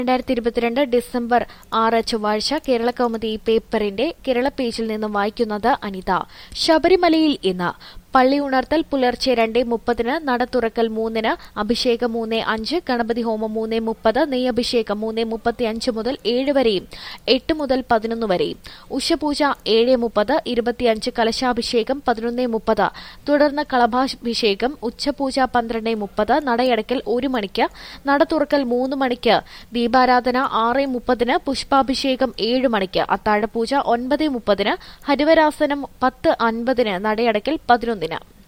രണ്ടായിരത്തി ഇരുപത്തിരണ്ട് ഡിസംബർ ആറ് ചൊവ്വാഴ്ച കേരള കൗമുദി പേപ്പറിന്റെ കേരള പേജിൽ നിന്നും വായിക്കുന്നത് അനിത ശബരിമലയിൽ ഇന്ന് പള്ളി ഉണർത്തൽ പുലർച്ചെ രണ്ടേ മുപ്പതിന് നട തുറക്കൽ മൂന്നിന് അഭിഷേകം മൂന്ന് അഞ്ച് ഗണപതി ഹോമം മൂന്ന് മുപ്പത് നെയ്യഭിഷേകം മൂന്ന് മുപ്പത്തി അഞ്ച് മുതൽ ഏഴ് വരെയും എട്ട് മുതൽ പതിനൊന്ന് വരെയും ഉഷപൂജ ഏഴ് മുപ്പത് ഇരുപത്തിയഞ്ച് കലശാഭിഷേകം പതിനൊന്ന് മുപ്പത് തുടർന്ന് കളഭാഭിഷേകം ഉച്ചപൂജ പന്ത്രണ്ട് മുപ്പത് നടയടക്കൽ ഒരു മണിക്ക് നട തുറക്കൽ മൂന്ന് മണിക്ക് ദീപാരാധന ആറ് മുപ്പതിന് പുഷ്പാഭിഷേകം ഏഴ് മണിക്ക് അത്താഴപൂജ ഒൻപത് മുപ്പതിന് ഹരിവരാസനം പത്ത് അൻപതിന് നടയടക്കൽ പതിനൊന്നിന്